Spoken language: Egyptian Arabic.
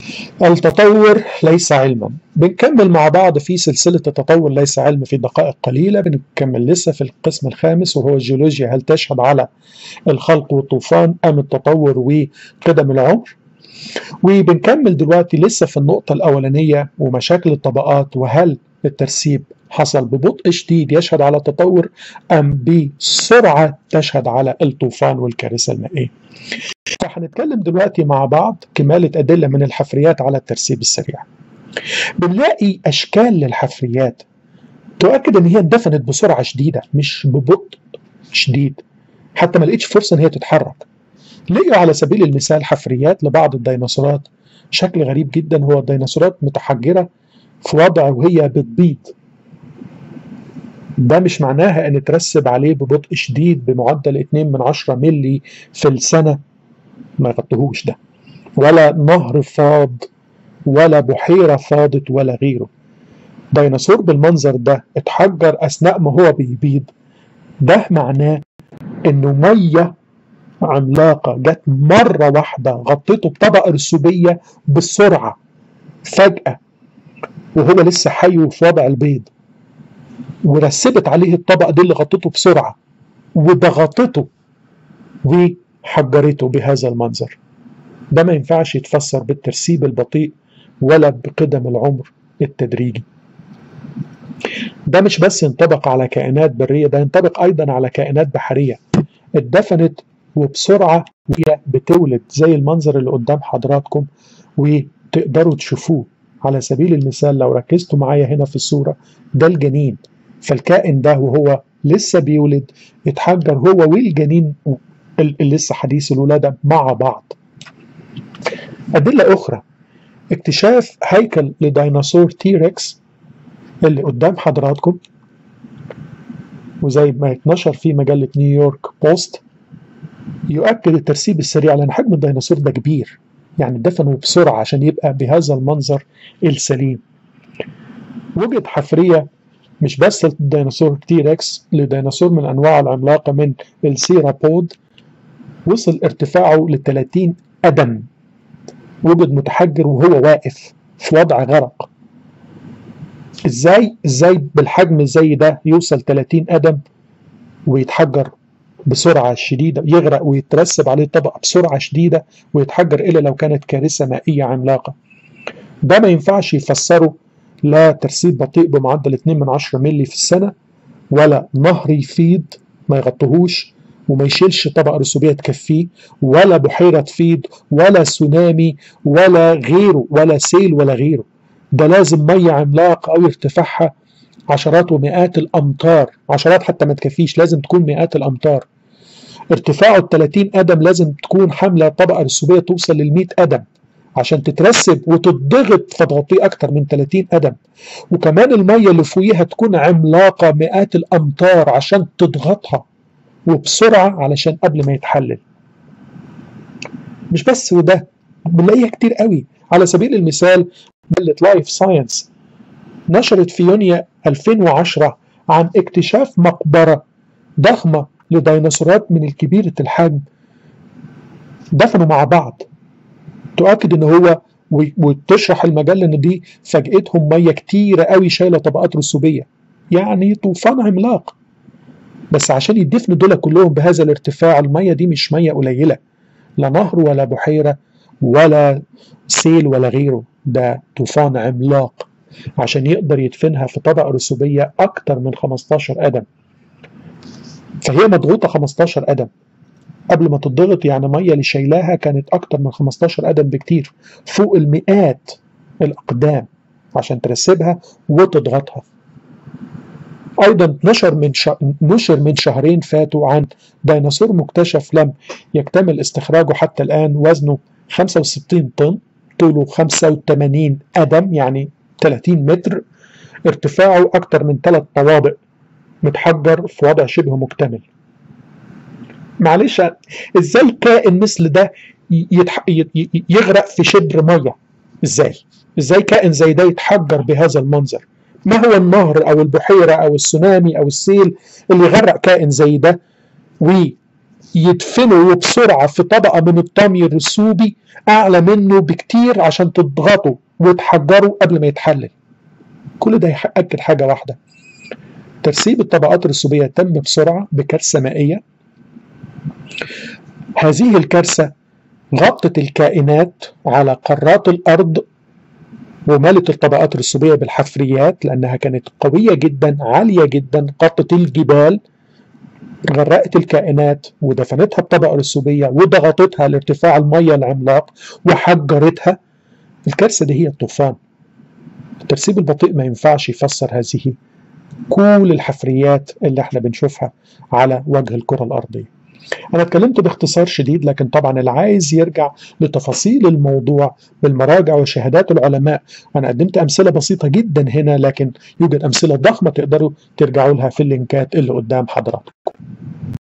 التطور ليس علما بنكمل مع بعض في سلسلة التطور ليس علم في دقائق قليلة بنكمل لسه في القسم الخامس وهو الجيولوجيا هل تشهد على الخلق والطوفان أم التطور وقدم العمر وبنكمل دلوقتي لسه في النقطة الأولانية ومشاكل الطبقات وهل الترسيب حصل ببطء شديد يشهد على التطور أم بسرعة تشهد على الطوفان والكارثة المائية فهنتكلم دلوقتي مع بعض كمالة أدلة من الحفريات على الترسيب السريع بنلاقي أشكال للحفريات تؤكد إن هي اندفنت بسرعة شديدة مش ببطء شديد حتى ما لقيتش فرصة إن هي تتحرك لقوا على سبيل المثال حفريات لبعض الديناصورات شكل غريب جدا هو الديناصورات متحجرة في وضع وهي بتبيض ده مش معناها ان ترسب عليه ببطء شديد بمعدل 2 من 10 ملي في السنة ما يغطيهوش ده ولا نهر فاض ولا بحيرة فاضت ولا غيره ديناصور بالمنظر ده اتحجر أثناء ما هو بيبيض ده معناه إنه مية عملاقة جت مرة واحدة غطته بطبقة رسوبية بسرعة فجأة وهو لسه حي وفي وضع البيض ورسبت عليه الطبقة دي اللي غطته بسرعة وضغطته وحجرته بهذا المنظر ده ما ينفعش يتفسر بالترسيب البطيء ولا بقدم العمر التدريجي ده مش بس ينطبق على كائنات برية ده ينطبق أيضا على كائنات بحرية اتدفنت وبسرعة وهي بتولد زي المنظر اللي قدام حضراتكم وتقدروا تشوفوه على سبيل المثال لو ركزتوا معايا هنا في الصورة ده الجنين فالكائن ده وهو لسه بيولد اتحجر هو والجنين اللي لسه حديث الولادة مع بعض أدلة أخرى اكتشاف هيكل لديناصور تيركس اللي قدام حضراتكم وزي ما اتنشر في مجلة نيويورك بوست يؤكد الترسيب السريع لأن حجم الديناصور ده كبير يعني دفنوا بسرعة عشان يبقى بهذا المنظر السليم وجد حفرية مش بس للديناصور تيركس لديناصور من أنواع العملاقة من السيرابود وصل ارتفاعه ل 30 قدم وجد متحجر وهو واقف في وضع غرق ازاي ازاي بالحجم زي ده يوصل 30 قدم ويتحجر بسرعة شديدة يغرق ويترسب عليه طبقة بسرعة شديدة ويتحجر إلا لو كانت كارثة مائية عملاقة ده ما ينفعش يفسره لا ترسيب بطيء بمعدل 2 من 10 ملي في السنة ولا نهر يفيض ما يغطيهوش وما يشيلش طبقة رسوبية تكفيه ولا بحيرة تفيض ولا سونامي ولا غيره ولا سيل ولا غيره ده لازم مية عملاقة أو ارتفاعها عشرات ومئات الأمتار عشرات حتى ما تكفيش لازم تكون مئات الأمتار ارتفاعه ال 30 قدم لازم تكون حاملة طبقة رسوبية توصل لل 100 قدم عشان تترسب وتضغط فتغطيه أكتر من 30 قدم وكمان المية اللي فوقيها تكون عملاقة مئات الأمتار عشان تضغطها وبسرعة علشان قبل ما يتحلل مش بس وده بنلاقيها كتير قوي على سبيل المثال مجلة لايف ساينس نشرت في يونيو 2010 عن اكتشاف مقبرة ضخمة لديناصورات من الكبيرة الحجم دفنوا مع بعض تؤكد ان هو وتشرح المجله ان دي فاجئتهم ميه كتيره قوي شايله طبقات رسوبيه يعني طوفان عملاق بس عشان يدفنوا دول كلهم بهذا الارتفاع الميه دي مش ميه قليله لا نهر ولا بحيره ولا سيل ولا غيره ده طوفان عملاق عشان يقدر يدفنها في طبقه رسوبيه اكتر من 15 قدم فهي مضغوطه 15 قدم قبل ما تضغط يعني ميه اللي شايلاها كانت اكتر من 15 قدم بكتير فوق المئات الاقدام عشان ترسبها وتضغطها ايضا نشر من ش... نشر من شهرين فاتوا عن ديناصور مكتشف لم يكتمل استخراجه حتى الان وزنه 65 طن طوله 85 قدم يعني 30 متر ارتفاعه اكتر من ثلاث طوابق متحجر في وضع شبه مكتمل معلش ازاي كائن مثل ده يتح... يغرق في شبر ميه ازاي ازاي كائن زي ده يتحجر بهذا المنظر ما هو النهر او البحيره او السونامي او السيل اللي يغرق كائن زي ده يدفنوا بسرعة في طبقة من الطمي الرسوبي أعلى منه بكتير عشان تضغطوا وتحجروا قبل ما يتحلل كل ده يأكد حاجة واحدة ترسيب الطبقات الرسوبية تم بسرعة بكارثة مائية هذه الكارثة غطت الكائنات على قارات الأرض وملت الطبقات الرسوبية بالحفريات لأنها كانت قوية جدا عالية جدا غطت الجبال غرقت الكائنات ودفنتها بطبقة رسوبية وضغطتها لارتفاع المية العملاق وحجرتها الكارثة دي هي الطوفان الترسيب البطيء ما ينفعش يفسر هذه كل الحفريات اللي احنا بنشوفها على وجه الكرة الأرضية أنا اتكلمت باختصار شديد لكن طبعا اللي عايز يرجع لتفاصيل الموضوع بالمراجع وشهادات العلماء أنا قدمت أمثلة بسيطة جدا هنا لكن يوجد أمثلة ضخمة تقدروا ترجعوا لها في اللينكات اللي قدام حضراتكم